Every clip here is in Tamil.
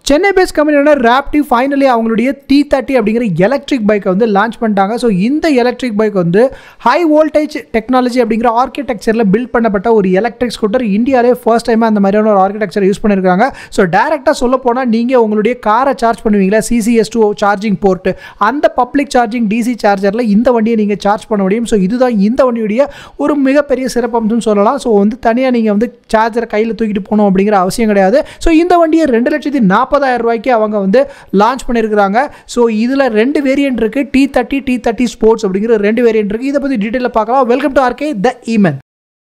சென்னை பேஸ் கம்பெனியோட ராப்டி ஃபைனலி அவங்களுடைய டி தேர்ட்டி அப்படிங்கிற எலக்ட்ரிக் பைக்கை வந்து லான்ச் பண்ணிட்டாங்க ஸோ இந்த எலக்ட்ரிக் பைக் வந்து ஹை வோல்டேஜ் டெக்னாலஜி அப்படிங்கிற ஆர்கிடெக்சரில் பில்ட் பண்ணப்பட்ட ஒரு எலக்ட்ரிக் ஸ்கூட்டர் இந்தியாவிலே ஃபர்ஸ்ட் டைம் அந்த மாதிரியான ஒரு ஆர்கிடெக்சர் யூஸ் பண்ணியிருக்காங்க ஸோ டேரெக்டாக சொல்ல போனால் நீங்கள் உங்களுடைய காரை சார்ஜ் பண்ணுவீங்களா சிசிஎஸ் டூ சார்ஜிங் போர்ட்டு அந்த பப்ளிக் சார்ஜிங் டிசி சார்ஜரில் இந்த வண்டியை நீங்கள் சார்ஜ் பண்ண முடியும் ஸோ இதுதான் இந்த வண்டியுடைய ஒரு மிகப்பெரிய சிறப்பம்சம்னு சொல்லலாம் ஸோ வந்து தனியாக நீங்கள் வந்து சார்ஜரை கையில் தூக்கிட்டு போகணும் அப்படிங்கிற அவசியம் கிடையாது ஸோ இந்த வண்டியை ரெண்டு லட்சத்தி நாற்பதாயிரம் ரூபாய்க்கு அவங்க வந்து லான்ச் பண்ணியிருக்கிறாங்க ஸோ இதில் ரெண்டு வேரியன்ட் இருக்குது T thirty T thirty sports அப்படிங்கிற ரெண்டு வேரியன்ட் இருக்குது இதை பற்றி டீட்டெயிலாக பார்க்கலாம் வெல்கம் டு ஆர்கே த ஈமன்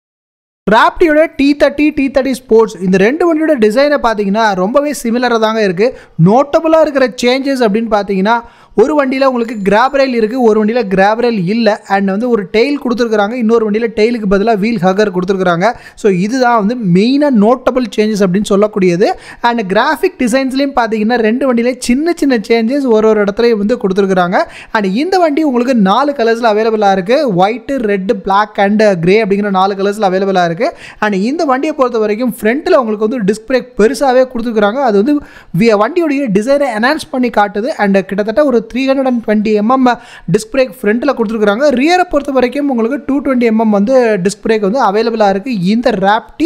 ராப்டியோட T thirty T thirty sports இந்த ரெண்டு வண்டியோட டிசைனை பார்த்தீங்கன்னா ரொம்பவே சிமிலராக தாங்க இருக்குது நோட்டபுளாக இருக்கிற சேஞ்சஸ் அப்படின்னு பார்த்தீங்கன்னா ஒரு வண்டியில் உங்களுக்கு கிராப் ரயில் இருக்குது ஒரு வண்டியில் கிராப் ரயில் இல்லை அண்ட் வந்து ஒரு டெயில் கொடுத்துருக்குறாங்க இன்னொரு வண்டியில் டெயிலுக்கு பதிலாக வீல் ஹகர் கொடுத்துருக்குறாங்க ஸோ இதுதான் வந்து மெயினாக நோட்டபுள் சேஞ்சஸ் அப்படின்னு சொல்லக்கூடியது அண்ட் கிராஃபிக் டிசைன்ஸ்லேயும் பார்த்தீங்கன்னா ரெண்டு வண்டியிலே சின்ன சின்ன சேஞ்சஸ் ஒரு ஒரு இடத்துலையும் வந்து கொடுத்துருக்குறாங்க அண்ட் இந்த வண்டி உங்களுக்கு நாலு கலர்ஸில் அவைலபிளாக இருக்குது white red black and grey அப்படிங்கிற நாலு கலர்ஸில் அவைலபிளாக இருக்குது அண்ட் இந்த வண்டியை பொறுத்த வரைக்கும் ஃப்ரண்ட்டில் உங்களுக்கு வந்து டிஸ்க் பிரேக் பெருசாகவே கொடுத்துருக்குறாங்க அது வந்து வி- வண்டியோடைய டிசைனை என்ஹான்ஸ் பண்ணி காட்டுது அண்ட் கிட்டத்தட்ட ஒரு three hundred and twenty mm disc brake ஃப்ரண்ட்டில் கொடுத்துருக்குறாங்க ரியரை பொறுத்த வரைக்கும் உங்களுக்கு டூ டுவெண்ட்டி எம்எம் வந்து டிஸ்க் பிரேக் வந்து அவைலபிளாக இருக்குது இந்த Raptee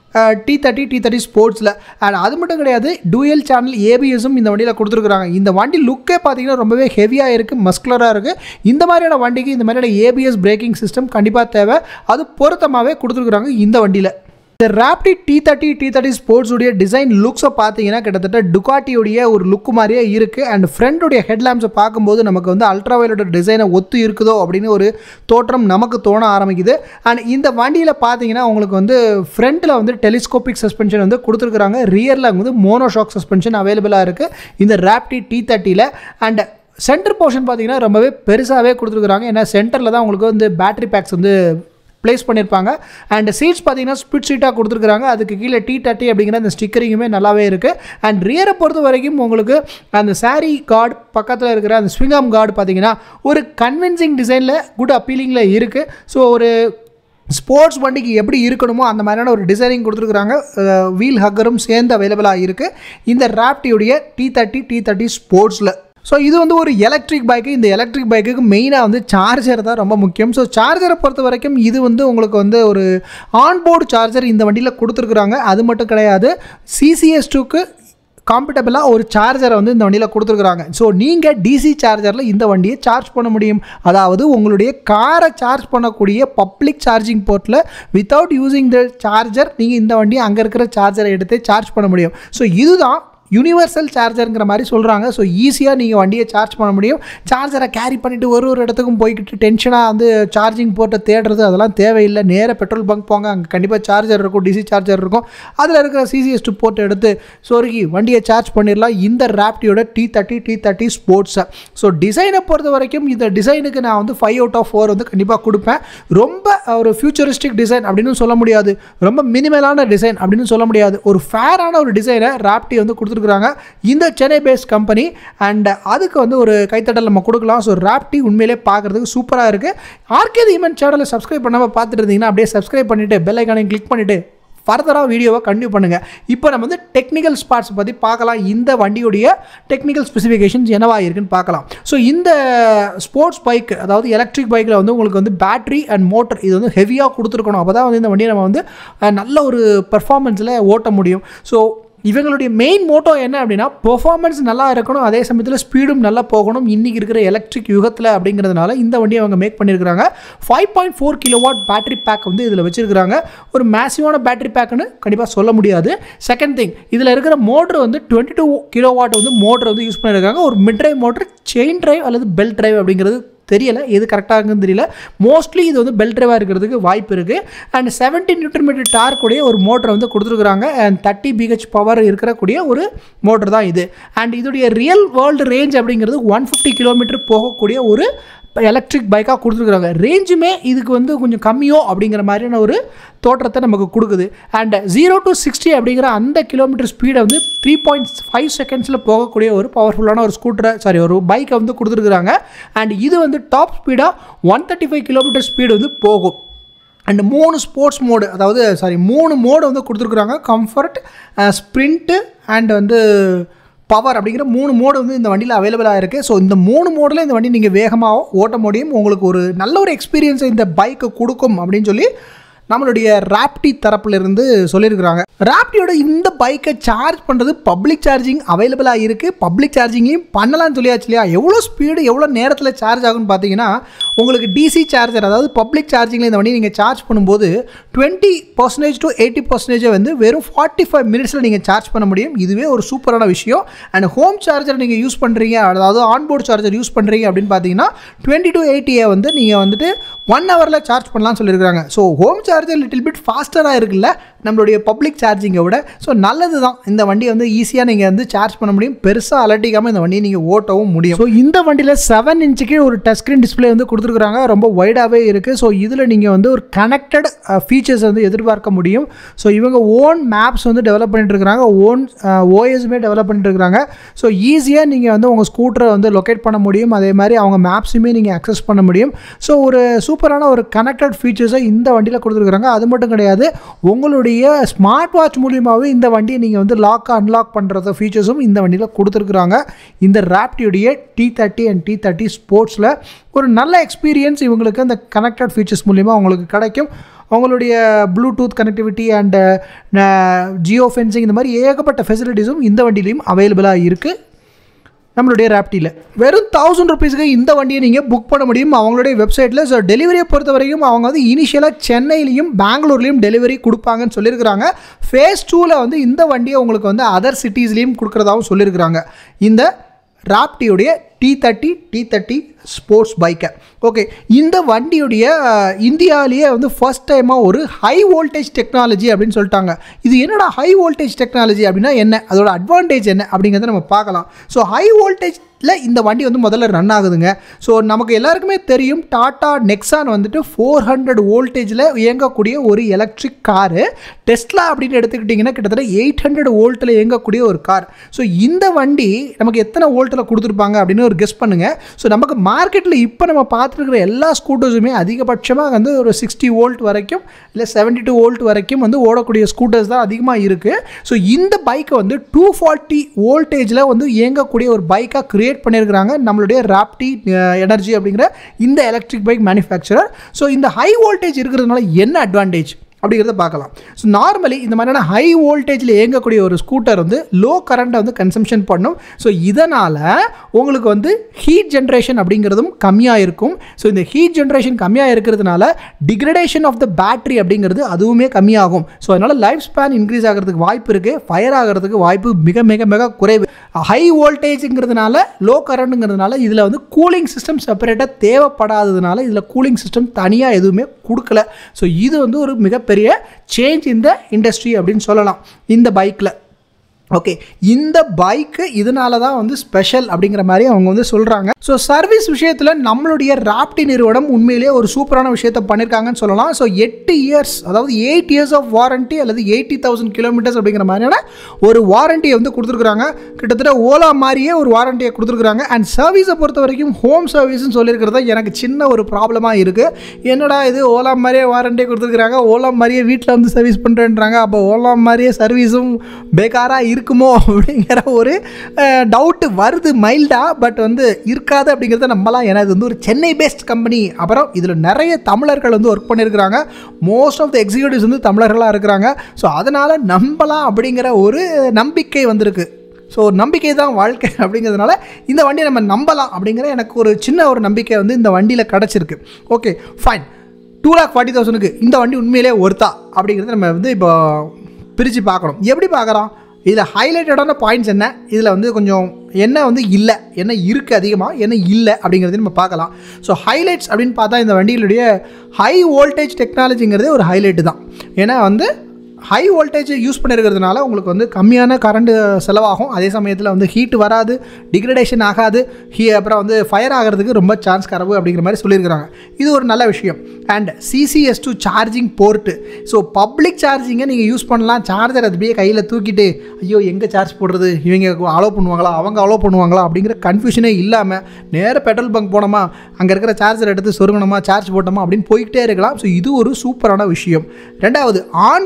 T thirty T thirty ஸ்போர்ட்ஸில் அண்ட் அது மட்டும் கிடையாது டூயல் சேனல் ஏபிஎஸும் இந்த வண்டியில் கொடுத்துருக்குறாங்க இந்த வண்டி லுக்கே பார்த்தீங்கன்னா ரொம்பவே ஹெவியாக இருக்குது மஸ்குலராக இருக்குது இந்த மாதிரியான வண்டிக்கு இந்த மாதிரியான ஏபிஎஸ் பிரேக்கிங் சிஸ்டம் கண்டிப்பாக தேவை அது பொருத்தமாகவே கொடுத்துருக்குறாங்க இந்த வண்டியில் இந்த Raptee T thirty T thirty ஸ்போர்ட்ஸுடைய டிசைன் லுக்ஸை பார்த்தீங்கன்னா கிட்டத்தட்ட டுகாட்டியுடைய ஒரு லுக்கு மாதிரியே இருக்குது அண்ட் ஃப்ரண்ட்டுடைய ஹெட்லாம்ப்ஸை பார்க்கும்போது நமக்கு வந்து அல்ட்ராவைலோட டிசைனை ஒத்து இருக்குதோ அப்படின்னு ஒரு தோற்றம் நமக்கு தோண ஆரம்பிக்குது அண்ட் இந்த வண்டியில் பார்த்தீங்கன்னா உங்களுக்கு வந்து ஃப்ரண்ட்டில் வந்து டெலிஸ்கோபிக் சஸ்பென்ஷன் வந்து கொடுத்துருக்குறாங்க ரியரில் வந்து மோனோஷாக் சஸ்பென்ஷன் அவைலபிளாக இருக்குது இந்த ராப்டி டி தேர்ட்டியில் அண்ட் சென்டர் போர்ஷன் பார்த்தீங்கன்னா ரொம்பவே பெருசாகவே கொடுத்துருக்குறாங்க ஏன்னா சென்டரில் தான் உங்களுக்கு வந்து பேட்டரி பேக்ஸ் வந்து ப்ளேஸ் பண்ணியிருப்பாங்க அண்ட் சீட்ஸ் பார்த்தீங்கன்னா ஸ்பிட் சீட்டாக கொடுத்துருக்குறாங்க அதுக்கு கீழே டி தேர்ட்டி அப்படிங்கிற அந்த ஸ்டிக்கரிங்குமே நல்லாவே இருக்குது அண்ட் ரியரை பொறுத்த வரைக்கும் உங்களுக்கு அந்த saree கார்டு பக்கத்தில் இருக்கிற அந்த ஸ்விங்காம் கார்டு பார்த்தீங்கன்னா ஒரு கன்வின்சிங் டிசைனில் குட் அப்பீலிங்கில் இருக்குது ஸோ ஒரு ஸ்போர்ட்ஸ் வண்டிக்கு எப்படி இருக்கணுமோ அந்த மாதிரியான ஒரு டிசைனிங் கொடுத்துருக்குறாங்க வீல் ஹக்கரும் சேர்ந்து அவைலபிளாக இருக்குது இந்த ராப்டியுடைய டி தேர்ட்டி டி தேர்ட்டி ஸ்போர்ட்ஸில் ஸோ இது வந்து ஒரு எலக்ட்ரிக் பைக்கு இந்த எலக்ட்ரிக் பைக்குக்கு மெயினாக வந்து சார்ஜர் தான் ரொம்ப முக்கியம் ஸோ சார்ஜரை பொறுத்த வரைக்கும் இது வந்து உங்களுக்கு வந்து ஒரு ஆன்போர்டு சார்ஜர் இந்த வண்டியில் கொடுத்துருக்குறாங்க அது மட்டும் கிடையாது சிசிஎஸ் டூக்கு காம்பட்டபிளாக ஒரு சார்ஜரை வந்து இந்த வண்டியில் கொடுத்துருக்குறாங்க ஸோ நீங்கள் டிசி சார்ஜரில் இந்த வண்டியை சார்ஜ் பண்ண முடியும் அதாவது உங்களுடைய காரை சார்ஜ் பண்ணக்கூடிய பப்ளிக் சார்ஜிங் போர்ட்டில் வித்தவுட் யூசிங் த சார்ஜர் நீங்கள் இந்த வண்டியை அங்கே இருக்கிற சார்ஜரை எடுத்து சார்ஜ் பண்ண முடியும் ஸோ இதுதான் யூனிவர்சல் சார்ஜருங்கிற மாதிரி சொல்கிறாங்க ஸோ ஈஸியாக நீங்கள் வண்டியை சார்ஜ் பண்ண முடியும் சார்ஜரை கேரி பண்ணிவிட்டு ஒரு ஒரு இடத்துக்கும் போய்கிட்டு டென்ஷனாக வந்து சார்ஜிங் போர்ட்டை தேடுறது அதெல்லாம் தேவையில்லை நேராக பெட்ரோல் பங்க் போங்க அங்கே கண்டிப்பாக சார்ஜர் இருக்கும் டிசி சார்ஜர் இருக்கும் அதில் இருக்கிற சிசிஎஸ் டூ போர்ட் எடுத்து சொருகி வண்டியை சார்ஜ் பண்ணிடலாம் இந்த ராப்டியோட டி தேர்ட்டி டி தேர்ட்டி ஸ்போர்ட்ஸை ஸோ டிசைனை பொறுத்த வரைக்கும் இந்த டிசைனுக்கு நான் வந்து ஃபைவ் அவுட் ஆஃப் ஃபோர் வந்து கண்டிப்பாக கொடுப்பேன் ரொம்ப ஒரு ஃபியூச்சரிஸ்டிக் டிசைன் அப்படின்னு சொல்ல முடியாது ரொம்ப மினிமலான டிசைன் அப்படின்னு சொல்ல முடியாது ஒரு ஃபேரான ஒரு டிசைனை ராப்டி வந்து கொடுத்துருக்குறாங்க இந்த சென்னை பேஸ் கம்பெனி அண்ட் அதுக்கு வந்து ஒரு கைத்தட்டல் நம்ம கொடுக்கலாம் ஸோ ராப்டி உண்மையிலே பார்க்குறதுக்கு சூப்பராக இருக்குது ஆர்கே ஈவென்ட் சேனலை சப்ஸ்கிரைப் பண்ணாமல் பார்த்துட்டு இருந்தீங்கன்னா அப்படியே சப்ஸ்கிரைப் பண்ணிவிட்டு பெல் ஐக்கானையும் கிளிக் பண்ணிவிட்டு ஃபர்தராக வீடியோவை கண்டினியூ பண்ணுங்கள் இப்போ நம்ம வந்து டெக்னிக்கல் ஸ்பாட்ஸ் பற்றி பார்க்கலாம் இந்த வண்டியுடைய டெக்னிக்கல் ஸ்பெசிஃபிகேஷன்ஸ் என்னவா இருக்குன்னு பார்க்கலாம் ஸோ இந்த ஸ்போர்ட்ஸ் பைக் அதாவது எலக்ட்ரிக் பைக்கில் வந்து உங்களுக்கு வந்து பேட்டரி அண்ட் மோட்டர் இது வந்து ஹெவியாக கொடுத்துருக்கணும் அப்போ தான் வந்து இந்த வண்டியை நம்ம வந்து அஹ், நல்ல ஒரு பெர்ஃபார்மன்ஸில் ஓட்ட முடியும் ஸோ இவங்களுடைய மெயின் மோட்டோ என்ன அப்படின்னா பெர்ஃபார்மன்ஸ் நல்லா இருக்கணும் அதே சமயத்தில் ஸ்பீடும் நல்லா போகணும் இன்றைக்கி இருக்கிற எலக்ட்ரிக் யுகத்தில் அப்படிங்கிறதுனால இந்த வண்டியை அவங்க மேக் பண்ணியிருக்கிறாங்க five point four kilowatt battery pack வந்து இதில் வச்சிருக்கிறாங்க ஒரு மேசிவான பேட்டரி பேக்குன்னு கண்டிப்பாக சொல்ல முடியாது செகண்ட் திங் இதில் இருக்கிற மோட்ரு வந்து டுவெண்ட்டி டூ கிலோவாட் வந்து மோட்ரு வந்து யூஸ் பண்ணியிருக்காங்க ஒரு mid drive motor chain drive அல்லது பெல்ட் டிரைவ் அப்படிங்கிறது தெரியல எது கரெக்டாக இருக்குன்னு தெரியல மோஸ்ட்லி இது வந்து பெல்ட் டிரைவாக இருக்கிறதுக்கு வாய்ப்பு இருக்குது and seventy newton metre torque உடைய ஒரு மோட்டர் வந்து கொடுத்துருக்குறாங்க அண்ட் தேர்ட்டி பிஹெச் பவர் இருக்கக்கூடிய ஒரு மோட்டர் தான் இது அண்ட் இதோடைய ரியல் வேர்ல்டு ரேஞ்ச் அப்படிங்கிறது ஒன் ஃபிஃப்டி கிலோமீட்டர் போகக்கூடிய ஒரு எலக்ட்ரிக் பைக்காக கொடுத்துருக்குறாங்க ரேஞ்சுமே இதுக்கு வந்து கொஞ்சம் கம்மியோ அப்படிங்கிற மாதிரியான ஒரு தோற்றத்தை நமக்கு கொடுக்குது அண்ட் ஜீரோ டு சிக்ஸ்டி அப்படிங்கிற அந்த கிலோமீட்டர் ஸ்பீடை வந்து த்ரீ பாயிண்ட் ஃபைவ் செகண்ட்ஸில் போகக்கூடிய ஒரு பவர்ஃபுல்லான ஒரு ஸ்கூட்டரை சாரி ஒரு பைக்கை வந்து கொடுத்துருக்குறாங்க அண்ட் இது வந்து டாப் ஸ்பீடாக one thirty five kilometre speed வந்து போகும் அண்ட் மூணு ஸ்போர்ட்ஸ் மோடு அதாவது சாரி மூணு மோடு வந்து கொடுத்துருக்குறாங்க கம்ஃபர்ட் ஸ்ப்ரிண்ட்டு அண்ட் வந்து பவர் அப்படிங்கிற மூணு மோடு வந்து இந்த வண்டியில் அவைலபிளாக இருக்குது ஸோ இந்த மூணு மோடில் இந்த வண்டி நீங்கள் வேகமாக ஓட்ட முடியும் உங்களுக்கு ஒரு நல்ல ஒரு எக்ஸ்பீரியன்ஸை இந்த பைக்கு கொடுக்கும் அப்படின்னு சொல்லி நம்மளுடைய ராப்டி தரப்புலேருந்து சொல்லியிருக்கிறாங்க ராப்டியோட இந்த பைக்கை சார்ஜ் பண்ணுறது பப்ளிக் சார்ஜிங் அவைலபிளாக இருக்குது பப்ளிக் சார்ஜிங்லையும் பண்ணலாம்னு சொல்லியாச்சு இல்லையா எவ்வளோ ஸ்பீடு எவ்வளோ நேரத்தில் சார்ஜ் ஆகும்னு பார்த்தீங்கன்னா உங்களுக்கு டிசி சார்ஜர் அதாவது பப்ளிக் சார்ஜிங்கில் இந்த வண்டி நீங்கள் சார்ஜ் பண்ணும்போது டுவெண்ட்டி பர்சன்டேஜ் டு எயிட்டி பர்சன்டேஜை வந்து வெறும் ஃபார்ட்டி ஃபைவ் மினிட்ஸில் நீங்கள் சார்ஜ் பண்ண முடியும் இதுவே ஒரு சூப்பரான விஷயம் அண்ட் ஹோம் சார்ஜர் நீங்கள் யூஸ் பண்ணுறீங்க அதாவது ஆன்போர்ட் சார்ஜர் யூஸ் பண்ணுறீங்க அப்படின்னு பார்த்தீங்கன்னா டுவெண்ட்டி டு எயிட்டியை வந்து நீங்கள் வந்துட்டு ஒன் ஹவரில் சார்ஜ் பண்ணலாம்னு சொல்லியிருக்காங்க so home charger little bit ஃபாஸ்டராக இருக்குல்ல நம்மளுடைய பப்ளிக் சார்ஜிங்கை விட ஸோ நல்லது தான் இந்த வண்டியை வந்து ஈஸியாக நீங்கள் வந்து சார்ஜ் பண்ண முடியும் பெருசாக அலட்டிக்காமல் இந்த வண்டியை நீங்கள் ஓட்டவும் முடியும் ஸோ இந்த வண்டியில் செவன் இன்ச்சுக்கு ஒரு டச் ஸ்க்ரீன் டிஸ்பிளே வந்து கொடுத்துருக்குறாங்க ரொம்ப வைடாகவே இருக்குது ஸோ இதில் நீங்கள் வந்து ஒரு கனெக்டட் ஃபீச்சர்ஸ் வந்து எதிர்பார்க்க முடியும் ஸோ இவங்க ஓன் மேப்ஸ் வந்து டெவலப் பண்ணிட்டு இருக்கிறாங்க ஓன் ஓஎஸ்மே டெவலப் பண்ணிட்டு இருக்கிறாங்க ஸோ ஈஸியாக நீங்கள் வந்து உங்கள் ஸ்கூட்டரை வந்து லொக்கேட் பண்ண முடியும் அதே மாதிரி அவங்க மேப்ஸுமே நீங்கள் அக்சஸ் பண்ண முடியும் ஸோ ஒரு சூப்பரான ஒரு கனெக்டட் ஃபீச்சர்ஸை இந்த வண்டியில் கொடுத்துருக்குறாங்க அது மட்டும் கிடையாது உங்களுடைய ஸ்மார்ட் வாட்ச் மூலியமாகவே இந்த வண்டியை நீங்கள் வந்து லாக் அன்லாக் பண்ணுறது ஃபீச்சர்ஸும் இந்த வண்டியில் கொடுத்துருக்குறாங்க இந்த ராப்டியுடைய T thirty and T thirty ஸ்போர்ட்ஸில் ஒரு நல்ல எக்ஸ்பீரியன்ஸ் இவங்களுக்கு அந்த கனெக்டட் ஃபீச்சர்ஸ் மூலிமா உங்களுக்கு கிடைக்கும் அவங்களுடைய Bluetooth connectivity and geofencing இந்த மாதிரி ஏகப்பட்ட ஃபெசிலிட்டிஸும் இந்த வண்டியிலையும் அவைலபிளாக இருக்குது நம்மளுடைய ராப்டியில் வெறும் தௌசண்ட் ருபீஸ்க்கு இந்த வண்டியை நீங்கள் புக் பண்ண முடியும் அவங்களுடைய வெப்சைட்டில் ஸோ டெலிவரியை பொறுத்த வரைக்கும் அவங்க வந்து இனிஷியலாக சென்னையிலையும் பெங்களூர்லேயும் டெலிவரி கொடுப்பாங்கன்னு சொல்லியிருக்கிறாங்க ஃபேஸ் டூவில் வந்து இந்த வண்டியை உங்களுக்கு வந்து அதர் சிட்டிஸ்லேயும் கொடுக்குறதாகவும் சொல்லியிருக்கிறாங்க இந்த ராப்டியுடைய T thirty T thirty sports பைக்கை ஓகே இந்த வண்டியுடைய அஹ், இந்தியாவிலேயே வந்து ஃபர்ஸ்ட் டைமாக ஒரு ஹை வோல்டேஜ் டெக்னாலஜி அப்படின்னு சொல்லிட்டாங்க இது என்னடா ஹை வோல்டேஜ் டெக்னாலஜி அப்படின்னா என்ன அதோட அட்வான்டேஜ் என்ன அப்படிங்கிறத நம்ம பார்க்கலாம் ஸோ ஹை வோல்டேஜ் இந்த வண்டி வந்து முதல்ல ரன் ஆகுதுங்க ஸோ நமக்கு எல்லாருக்குமே தெரியும் டாடா நெக்ஸான் வந்துட்டு ஃபோர் ஹண்ட்ரட் வோல்டேஜில் இயங்கக்கூடிய ஒரு எலக்ட்ரிக் காரு டெஸ்லா அப்படின்னு எடுத்துக்கிட்டிங்கன்னா கிட்டத்தட்ட எயிட் ஹண்ட்ரட் வோல்ட்டில் இயங்கக்கூடிய ஒரு கார் ஸோ இந்த வண்டி நமக்கு எத்தனை வோல்ட்டில் கொடுத்துருப்பாங்க அப்படின்னு ஒரு கெஸ் பண்ணுங்கள் ஸோ நமக்கு மார்க்கெட்டில் இப்போ நம்ம பார்த்துருக்கிற எல்லா ஸ்கூட்டர்ஸுமே அதிகபட்சமாக வந்து ஒரு சிக்ஸ்டி வோல்ட் வரைக்கும் இல்லை செவன்ட்டி டூ வோல்ட் வரைக்கும் வந்து ஓடக்கூடிய ஸ்கூட்டர்ஸ் தான் அதிகமாக இருக்குது ஸோ இந்த பைக்கை வந்து டூ ஃபார்ட்டி வோல்டேஜில் வந்து இயங்கக்கூடிய ஒரு பைக்காக கிரியேட் பண்ணியிருக்கிறாங்க நம்மளுடைய ராப்டி எனர்ஜி அப்படிங்கிற இந்த எலக்ட்ரிக் பைக் மேனுஃபேக்சரர் ஸோ இந்த ஹை வோல்டேஜ் இருக்கிறதுனால என்ன அட்வான்டேஜ் அப்படிங்கிறத பார்க்கலாம் ஸோ நார்மலி இந்த மாதிரியான ஹை வோல்டேஜில் இயங்கக்கூடிய ஒரு ஸ்கூட்டர் வந்து லோ கரண்ட்டை வந்து கன்சம்ஷன் பண்ணும் ஸோ இதனால் உங்களுக்கு வந்து ஹீட் ஜென்ரேஷன் அப்படிங்கிறதும் கம்மியாக இருக்கும் ஸோ இந்த ஹீட் ஜென்ரேஷன் கம்மியாக இருக்கிறதுனால டிக்ரடேஷன் ஆஃப் த பேட்டரி அப்படிங்கிறது அதுவுமே கம்மியாகும் ஸோ அதனால் லைஃப் ஸ்பேன் இன்க்ரீஸ் ஆகிறதுக்கு வாய்ப்பு இருக்குது ஃபயர் ஆகிறதுக்கு வாய்ப்பு மிக மிக மிக குறைவு ஹை வோல்டேஜுங்கிறதுனால லோ கரண்ட்டுங்கிறதுனால இதில் வந்து கூலிங் சிஸ்டம் செப்பரேட்டாக தேவைப்படாததுனால இதில் கூலிங் சிஸ்டம் தனியாக எதுவுமே கொடுக்கல ஸோ இது வந்து ஒரு மிகப்பெரிய சேஞ்ச் இந்த இண்டஸ்ட்ரி அப்படின்னு சொல்லலாம் இந்த பைக்கில் ஓகே இந்த பைக்கு இதனால தான் வந்து ஸ்பெஷல் அப்படிங்கிற மாதிரி அவங்க வந்து சொல்கிறாங்க ஸோ சர்வீஸ் விஷயத்தில் நம்மளுடைய ராப்டி நிறுவனம் உண்மையிலேயே ஒரு சூப்பரான விஷயத்தை பண்ணியிருக்காங்கன்னு சொல்லலாம் ஸோ எட்டு இயர்ஸ் அதாவது எயிட் இயர்ஸ் ஆஃப் வாரண்ட்டி அல்லது எயிட்டி தௌசண்ட் கிலோமீட்டர்ஸ் அப்படிங்கிற மாதிரியான ஒரு வாரண்டியை வந்து கொடுத்துருக்குறாங்க கிட்டத்தட்ட ஓலா மாதிரியே ஒரு வாரண்டியை கொடுத்துருக்குறாங்க அண்ட் சர்வீஸை பொறுத்த வரைக்கும் ஹோம் சர்வீஸ்னு சொல்லியிருக்கிறதா எனக்கு சின்ன ஒரு ப்ராப்ளமாக இருக்குது என்னடா இது ஓலா மாதிரியே வாரண்டியை கொடுத்துருக்குறாங்க ஓலா மாதிரியே வீட்டில் வந்து சர்வீஸ் பண்ணுறேன்றாங்க அப்போ ஓலா மாதிரியே சர்வீஸும் பேக்காராக இருக்குமோ அப்படிங்கிற ஒரு டவுட்டு வருது மைல்டாக பட் வந்து இருக்காது அப்படிங்கிறத நம்பலாம் ஏன்னா இது வந்து ஒரு சென்னை பேஸ்ட் கம்பெனி அப்புறம் இதில் நிறைய தமிழர்கள் வந்து ஒர்க் பண்ணியிருக்கிறாங்க மோஸ்ட் ஆஃப் த எக்ஸிக்யூட்டிவ்ஸ் வந்து தமிழர்களாக இருக்கிறாங்க ஸோ அதனால் நம்பலாம் அப்படிங்கிற ஒரு நம்பிக்கை வந்திருக்கு ஸோ நம்பிக்கை தான் வாழ்க்கை அப்படிங்கிறதுனால இந்த வண்டியை நம்ம நம்பலாம் அப்படிங்கிற எனக்கு ஒரு சின்ன ஒரு நம்பிக்கை வந்து இந்த வண்டியில் கிடச்சிருக்கு okay fine two lakh forty தௌசண்ட்க்கு இந்த வண்டி உண்மையிலே ஒர்த்தா அப்படிங்கிறத நம்ம வந்து இப்போ பிரித்து பார்க்கணும் எப்படி பார்க்குறோம் இதில் ஹைலைட்டடான பாயிண்ட்ஸ் என்ன இதில் வந்து கொஞ்சம் என்ன வந்து இல்லை என்ன இருக்குது அதிகமாக என்ன இல்லை அப்படிங்கிறதையும் நம்ம பார்க்கலாம் ஸோ ஹைலைட்ஸ் அப்படின்னு பார்த்தா இந்த வண்டிகளுடைய ஹை வோல்டேஜ் டெக்னாலஜிங்கிறதே ஒரு ஹைலைட்டு தான் ஏன்னா வந்து ஹை வோல்டேஜ் யூஸ் பண்ணிருக்கிறதுனால உங்களுக்கு வந்து கம்மியான கரண்ட் செலவாகும் அதே சமயத்தில் வந்து ஹீட் வராது டிக்ரடேஷன் ஆகாது ஹீ அப்புறம் வந்து ஃபயர் ஆகிறதுக்கு ரொம்ப சான்ஸ் கரவு அப்படிங்கிற மாதிரி சொல்லியிருக்கிறாங்க இது ஒரு நல்ல விஷயம் and CCS two charging port so public சார்ஜிங்கை நீங்கள் யூஸ் பண்ணலாம் சார்ஜர் அது அப்படியே கையில் தூக்கிட்டு ஐயோ எங்கே சார்ஜ் போடுறது இவங்க அலோவ் பண்ணுவாங்களா அவங்க அலோவ் பண்ணுவாங்களா அப்படிங்கிற கன்ஃபியூஷனே இல்லாமல் நேராக பெட்ரோல் பங்க் போனோமா அங்கே இருக்கிற சார்ஜர் எடுத்து சொருகணுமா சார்ஜ் போட்டோமா அப்படின்னு போய்கிட்டே இருக்கலாம் ஸோ இது ஒரு சூப்பரான விஷயம் ரெண்டாவது ஆன்போர்டு சார்ஜர்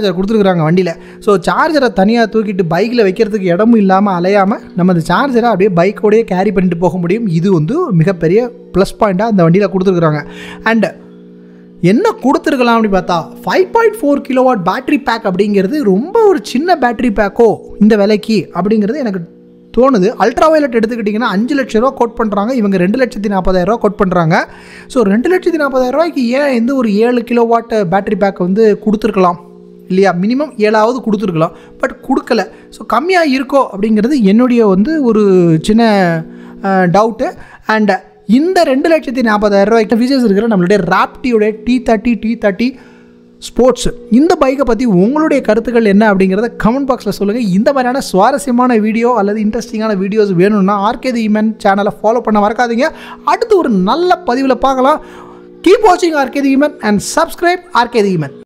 சார்ஜர் கொடுத்துருக்குறாங்க வண்டியில் ஸோ சார்ஜரை தனியாக தூக்கிட்டு பைக்கில் வைக்கிறதுக்கு இடமும் இல்லாமல் அலையாமல் நம்ம அந்த சார்ஜரை அப்படியே பைக்கோடையே கேரி பண்ணிட்டு போக முடியும் இது வந்து மிகப்பெரிய ப்ளஸ் பாயிண்ட்டாக அந்த வண்டியில் கொடுத்துருக்குறாங்க அண்ட் என்ன கொடுத்துருக்கலாம் அப்படின்னு பார்த்தா five point four kilowatt battery pack அப்படிங்கிறது ரொம்ப ஒரு சின்ன பேட்டரி பேக்கோ இந்த விலைக்கு அப்படிங்கிறது எனக்கு தோணுது அல்ட்ரா வயலட் எடுத்துக்கிட்டிங்கன்னா அஞ்சு லட்ச ரூபா கோட் பண்ணுறாங்க இவங்க ரெண்டு லட்சத்தி நாற்பதாயிரம் ரூபா கோட் பண்ணுறாங்க ஸோ ரெண்டு லட்சத்தி நாற்பதாயிரம் ரூபாய்க்கு ஏன் எந்த ஒரு ஏழு கிலோ வாட் பேட்டரி பேக் வந்து கொடுத்துருக்கலாம் இல்லையா மினிமம் ஏழாவது கொடுத்துருக்கலாம் பட் கொடுக்கல ஸோ கம்மியாக இருக்கோ அப்படிங்கிறது என்னுடைய வந்து ஒரு சின்ன டவுட்டு அண்ட் இந்த ரெண்டு லட்சத்தி நாற்பதாயிரம் ரூபாய்க்கு ஃபீச்சர்ஸ் இருக்கிற நம்மளுடைய ராப்டியோடைய T thirty T thirty sports இந்த பைக்கை பற்றி உங்களுடைய கருத்துக்கள் என்ன அப்படிங்கிறத கமெண்ட் பாக்ஸில் சொல்லுங்கள் இந்த மாதிரியான சுவாரஸ்யமான வீடியோ அல்லது இன்ட்ரெஸ்டிங்கான வீடியோஸ் வேணும்னா ஆர்கே தி இமன் சேனலை ஃபாலோ பண்ண மறக்காதீங்க அடுத்து ஒரு நல்ல பதிவில் பார்க்கலாம் கீப் வாட்சிங் ஆர்கே தி இமன் and subscribe RK the a man